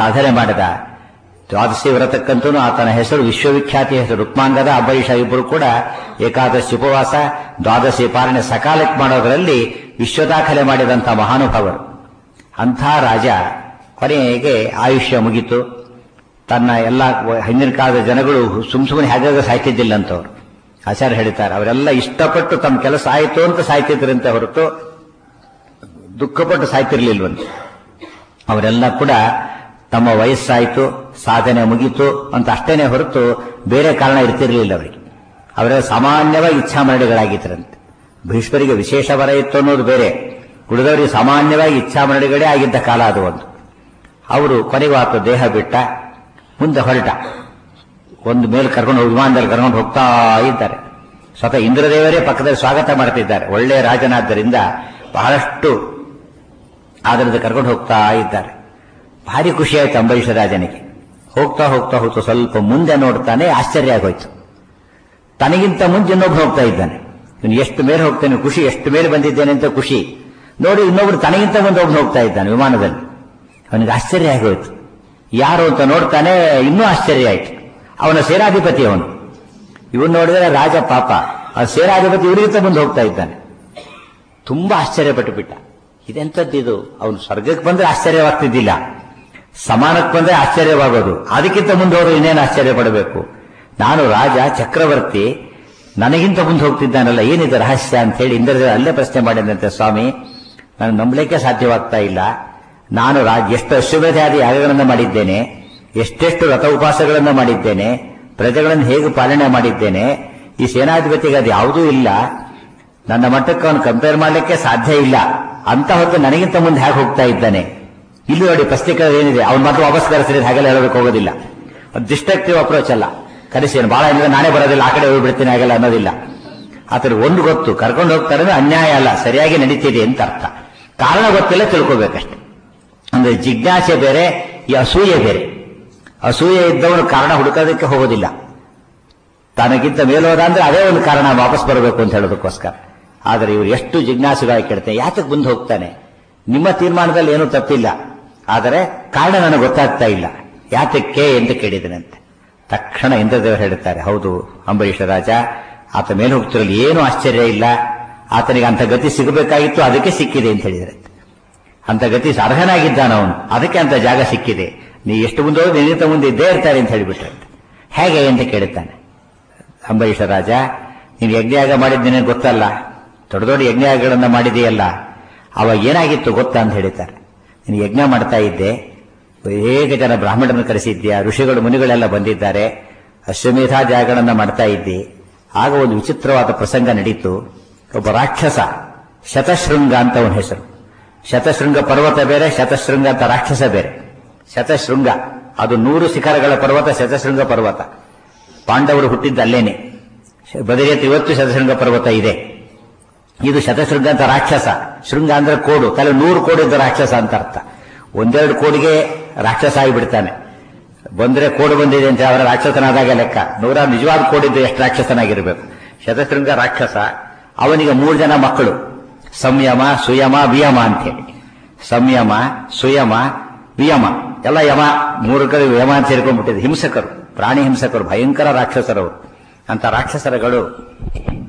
ಸಾಧನೆ ಮಾಡಿದ ದ್ವಾದಶಿ ವ್ರತಕ್ಕಂತೂ ಆತನ ಹೆಸರು ವಿಶ್ವವಿಖ್ಯಾತಿ ಹೆಸರು ರುಕ್ಮಾಂಗದ ಅಂಬರೀಷ ಇಬ್ಬರು ಕೂಡ ಏಕಾದಶಿ ಉಪವಾಸ ದ್ವಾದಶಿ ಪಾಲನೆ ಸಕಾಲಕ್ಕೆ ಮಾಡೋದರಲ್ಲಿ ವಿಶ್ವದಾಖಲೆ ಮಾಡಿದಂಥ ಮಹಾನುಭಾವರು ಅಂಥ ರಾಜ ಕೊನೆಗೆ ಆಯುಷ್ಯ ಮುಗಿತು ತನ್ನ ಎಲ್ಲ ಹಿಂದಿನ ಕಾಲದ ಜನಗಳು ಸುಮ್ ಸುಮ್ಮನೆ ಹೇಗಾಗ ಸಾಯ್ತಿದ್ದಿಲ್ಲ ಅಂತವ್ರು ಆಚಾರ್ಯ ಹೇಳ್ತಾರೆ ಅವರೆಲ್ಲ ಇಷ್ಟಪಟ್ಟು ತಮ್ಮ ಕೆಲಸ ಆಯಿತು ಅಂತ ಸಾಯ್ತಿದ್ರಂತೆ ಹೊರತು ದುಃಖಪಟ್ಟು ಸಾಯ್ತಿರ್ಲಿಲ್ವಂತೆ ಅವರೆಲ್ಲ ಕೂಡ ತಮ್ಮ ವಯಸ್ಸಾಯಿತು ಸಾಧನೆ ಮುಗೀತು ಅಂತ ಅಷ್ಟೇನೆ ಹೊರತು ಬೇರೆ ಕಾರಣ ಇರ್ತಿರ್ಲಿಲ್ಲ ಅವರಿಗೆ ಅವರೆಲ್ಲ ಸಾಮಾನ್ಯವಾಗಿ ಇಚ್ಛಾಮರಡಿಗಳಾಗಿದ್ದರಂತೆ ಭೀಷ್ಮರಿಗೆ ವಿಶೇಷ ವರ ಇತ್ತು ಅನ್ನೋದು ಬೇರೆ ಉಳಿದವರಿಗೆ ಸಾಮಾನ್ಯವಾಗಿ ಇಚ್ಛಾಮರಡಿಗಳೇ ಆಗಿದ್ದ ಕಾಲ ಅದು ಒಂದು ಅವರು ಕೊನೆಗೂ ಆತ ದೇಹ ಬಿಟ್ಟ ಮುಂದೆ ಹೊರಟ ಒಂದು ಮೇಲೆ ಕರ್ಕೊಂಡು ಹೋಗಿ ವಿಮಾನದಲ್ಲಿ ಕರ್ಕೊಂಡು ಹೋಗ್ತಾ ಇದ್ದಾರೆ ಸ್ವತಃ ಇಂದ್ರದೇವರೇ ಪಕ್ಕದಲ್ಲಿ ಸ್ವಾಗತ ಮಾಡ್ತಿದ್ದಾರೆ ಒಳ್ಳೆಯ ರಾಜನಾದ್ದರಿಂದ ಬಹಳಷ್ಟು ಆದರದ ಕರ್ಕೊಂಡು ಹೋಗ್ತಾ ಇದ್ದಾರೆ ಭಾರಿ ಖುಷಿ ಆಯ್ತು ಅಂಬರೀಷ ರಾಜನಿಗೆ ಹೋಗ್ತಾ ಹೋಗ್ತಾ ಹೋಗ್ತಾ ಸ್ವಲ್ಪ ಮುಂದೆ ನೋಡ್ತಾನೆ ಆಶ್ಚರ್ಯ ಆಗೋಯ್ತು ತನಗಿಂತ ಮುಂದೆ ಇನ್ನೊಬ್ರು ಹೋಗ್ತಾ ಇದ್ದಾನೆ ಇವನು ಎಷ್ಟು ಮೇಲೆ ಹೋಗ್ತಾನೆ ಖುಷಿ ಎಷ್ಟು ಮೇಲೆ ಬಂದಿದ್ದೇನೆ ಅಂತ ಖುಷಿ ನೋಡಿ ಇನ್ನೊಬ್ರು ತನಗಿಂತ ಮುಂದೆ ಒಬ್ಬನು ಹೋಗ್ತಾ ಇದ್ದಾನೆ ವಿಮಾನದಲ್ಲಿ ಅವನಿಗೆ ಆಶ್ಚರ್ಯ ಆಗೋಯ್ತು ಯಾರು ಅಂತ ನೋಡ್ತಾನೆ ಇನ್ನೂ ಆಶ್ಚರ್ಯ ಆಯ್ತು ಅವನ ಸೇನಾಧಿಪತಿ ಅವನು ಇವನು ನೋಡಿದರೆ ರಾಜ ಪಾಪ ಆ ಸೇನಾಧಿಪತಿ ಇವರಿಗಿಂತ ಮುಂದೆ ಹೋಗ್ತಾ ಇದ್ದಾನೆ ತುಂಬಾ ಆಶ್ಚರ್ಯಪಟ್ಟು ಬಿಟ್ಟ ಇದೆಂತದ್ದಿದು ಅವನು ಸ್ವರ್ಗಕ್ಕೆ ಬಂದ್ರೆ ಆಶ್ಚರ್ಯವಾಗ್ತಿದ್ದಿಲ್ಲ ಸಮಾನಕ್ಕೆ ಬಂದ್ರೆ ಆಶ್ಚರ್ಯವಾಗೋದು ಅದಕ್ಕಿಂತ ಮುಂದೆ ಹೋದ್ರೆ ಇನ್ನೇನು ಆಶ್ಚರ್ಯ ಪಡಬೇಕು ನಾನು ರಾಜ ಚಕ್ರವರ್ತಿ ನನಗಿಂತ ಮುಂದೆ ಹೋಗ್ತಿದ್ದಾನಲ್ಲ ಏನಿದೆ ರಹಸ್ಯ ಅಂತ ಹೇಳಿ ಇಂದ್ರ ಅಲ್ಲೇ ಪ್ರಶ್ನೆ ಮಾಡಿದಂತೆ ಸ್ವಾಮಿ ನಾನು ನಂಬಲಿಕ್ಕೆ ಸಾಧ್ಯವಾಗ್ತಾ ಇಲ್ಲ ನಾನು ರಾಜ ಎಷ್ಟು ಅಶ್ವಮೇಧಾದಿ ಯಾಗಗಳನ್ನು ಮಾಡಿದ್ದೇನೆ ಎಷ್ಟೆಷ್ಟು ರಥ ಉಪವಾಸಗಳನ್ನು ಮಾಡಿದ್ದೇನೆ ಪ್ರಜೆಗಳನ್ನು ಹೇಗೆ ಪಾಲನೆ ಮಾಡಿದ್ದೇನೆ ಈ ಸೇನಾಧಿಪತಿಗೆ ಅದು ಯಾವುದೂ ಇಲ್ಲ ನನ್ನ ಮಟ್ಟಕ್ಕೆ ಅವನು ಕಂಪೇರ್ ಮಾಡಲಿಕ್ಕೆ ಸಾಧ್ಯ ಇಲ್ಲ ಅಂತ ಹೊತ್ತು ನನಗಿಂತ ಮುಂದೆ ಹೇಗೆ ಹೋಗ್ತಾ ಇದ್ದಾನೆ ಇಲ್ಲಿ ನೋಡಿ ಪ್ರಶ್ನೆ ಏನಿದೆ ಅವನು ಮಾತ್ರ ವಾಪಸ್ ಕರೆಸಿದ್ರೆ ಹಾಗೆಲ್ಲ ಹೇಳೋದಕ್ಕೆ ಹೋಗೋದಿಲ್ಲ ಡಿಸ್ಟ್ರಕ್ಟಿವ್ ಅಪ್ರೋಚ್ ಅಲ್ಲ ಕರೆಸಿ ಬಹಳ ಇಲ್ಲ ನಾನೇ ಬರೋದಿಲ್ಲ ಆ ಕಡೆ ಹೋಗ್ಬಿಡ್ತೀನಿ ಹಾಗೆಲ್ಲ ಅನ್ನೋದಿಲ್ಲ ಆತರ ಒಂದು ಗೊತ್ತು ಕರ್ಕೊಂಡು ಹೋಗ್ತಾರೆ ಅನ್ಯಾಯ ಅಲ್ಲ ಸರಿಯಾಗಿ ನಡೀತಿದೆ ಅಂತ ಅರ್ಥ ಕಾರಣ ಗೊತ್ತಿಲ್ಲ ತಿಳ್ಕೋಬೇಕಷ್ಟೆ ಅಂದ್ರೆ ಜಿಜ್ಞಾಸೆ ಬೇರೆ ಈ ಅಸೂಯೆ ಬೇರೆ ಅಸೂಯೆ ಇದ್ದವನು ಕಾರಣ ಹುಡುಕೋದಕ್ಕೆ ಹೋಗೋದಿಲ್ಲ ತನಗಿಂತ ಮೇಲೋದ ಅಂದ್ರೆ ಅದೇ ಒಂದು ಕಾರಣ ವಾಪಸ್ ಬರಬೇಕು ಅಂತ ಹೇಳೋದಕ್ಕೋಸ್ಕರ ಆದರೆ ಇವರು ಎಷ್ಟು ಜಿಜ್ಞಾಸುಗಳಾಗಿ ಕೇಳ್ತೇನೆ ಯಾತಕ್ಕೆ ಮುಂದೆ ಹೋಗ್ತಾನೆ ನಿಮ್ಮ ತೀರ್ಮಾನದಲ್ಲಿ ಏನೂ ತಪ್ಪಿಲ್ಲ ಆದರೆ ಕಾರಣ ನನಗೆ ಗೊತ್ತಾಗ್ತಾ ಇಲ್ಲ ಯಾತಕ್ಕೆ ಎಂದು ಕೇಳಿದನಂತೆ ತಕ್ಷಣ ಇಂದ್ರದೇವರು ಹೇಳುತ್ತಾರೆ ಹೌದು ಅಂಬರೀಷ ರಾಜ ಆತ ಮೇಲೆ ಹೋಗ್ತಿರಲಿ ಏನೂ ಆಶ್ಚರ್ಯ ಇಲ್ಲ ಆತನಿಗೆ ಅಂತ ಗತಿ ಸಿಗಬೇಕಾಗಿತ್ತು ಅದಕ್ಕೆ ಸಿಕ್ಕಿದೆ ಅಂತ ಹೇಳಿದರೆ ಅಂತ ಗತಿ ಅರ್ಹನಾಗಿದ್ದಾನ ಅವನು ಅದಕ್ಕೆ ಅಂತ ಜಾಗ ಸಿಕ್ಕಿದೆ ನೀ ಎಷ್ಟು ಮುಂದೆ ಹೋದ್ರೆ ನಿನ್ನಿಂದ ಮುಂದೆ ಇದ್ದೇ ಇರ್ತಾರೆ ಅಂತ ಹೇಳಿಬಿಟ್ರಂತೆ ಹೇಗೆ ಅಂತ ಕೇಳುತ್ತಾನೆ ಅಂಬರೀಷ ರಾಜ ನೀನು ಯಜ್ಞಯಾಗ ಮಾಡಿದ್ದೇನೆ ಗೊತ್ತಲ್ಲ ದೊಡ್ಡ ದೊಡ್ಡ ಯಜ್ಞಯಾಗಗಳನ್ನ ಮಾಡಿದೆಯಲ್ಲ ಅವಾಗ ಏನಾಗಿತ್ತು ಗೊತ್ತಾ ಅಂತ ಹೇಳ್ತಾರೆ ನೀನು ಯಜ್ಞ ಮಾಡ್ತಾ ಇದ್ದೆ ಹೇಗೆ ಜನ ಬ್ರಾಹ್ಮಣರನ್ನು ಕರೆಸಿದ್ಯಾ ಋಷಿಗಳು ಮುನಿಗಳೆಲ್ಲ ಬಂದಿದ್ದಾರೆ ಅಶ್ವಮೇಧಾದ್ಯಾಗಗಳನ್ನ ಮಾಡ್ತಾ ಇದ್ದಿ ಆಗ ಒಂದು ವಿಚಿತ್ರವಾದ ಪ್ರಸಂಗ ನಡೀತು ಒಬ್ಬ ರಾಕ್ಷಸ ಶತಶೃಂಗ ಅಂತ ಅವನ ಹೆಸರು ಶತಶೃಂಗ ಪರ್ವತ ಬೇರೆ ಶತಶೃಂಗ ಅಂತ ರಾಕ್ಷಸ ಬೇರೆ ಶತಶೃಂಗ ಅದು ನೂರು ಶಿಖರಗಳ ಪರ್ವತ ಶತಶೃಂಗ ಪರ್ವತ ಪಾಂಡವರು ಹುಟ್ಟಿದ್ದ ಅಲ್ಲೇನೆ ಬದರಿಯತ್ತು ಇವತ್ತು ಶತಶೃಂಗ ಪರ್ವತ ಇದೆ ಇದು ಶತಶೃಂಗ ಅಂತ ರಾಕ್ಷಸ ಶೃಂಗ ಅಂದ್ರೆ ಕೋಡು ತಲೆ ನೂರು ಕೋಡು ಇದ್ದ ರಾಕ್ಷಸ ಅಂತ ಅರ್ಥ ಒಂದೆರಡು ಕೋಡಿಗೆ ರಾಕ್ಷಸ ಆಗಿಬಿಡ್ತಾನೆ ಬಂದ್ರೆ ಕೋಡು ಬಂದಿದೆ ಅಂತ ಅವರ ರಾಕ್ಷಸನಾದಾಗ ಲೆಕ್ಕ ನೂರ ನಿಜವಾದ ಕೋಡಿದ್ದು ಎಷ್ಟು ರಾಕ್ಷಸನಾಗಿರ್ಬೇಕು ಶತಶೃಂಗ ರಾಕ್ಷಸ ಅವನಿಗೆ ಮೂರು ಜನ ಮಕ್ಕಳು ಸಂಯಮ ಸುಯಮ ವಿಯಮ ಅಂತೇಳಿ ಸಂಯಮ ಸುಯಮ ವಿಯಮ ಎಲ್ಲ ಯಮ ಮೂರು ಕಡೆ ಯಮ ಅಂತ ಸೇರ್ಕೊಂಡ್ಬಿಟ್ಟಿದೆ ಹಿಂಸಕರು ಪ್ರಾಣಿ ಹಿಂಸಕರು ಭಯಂಕರ ರಾಕ್ಷಸರವರು ಅಂತ ರಾಕ್ಷಸರಗಳು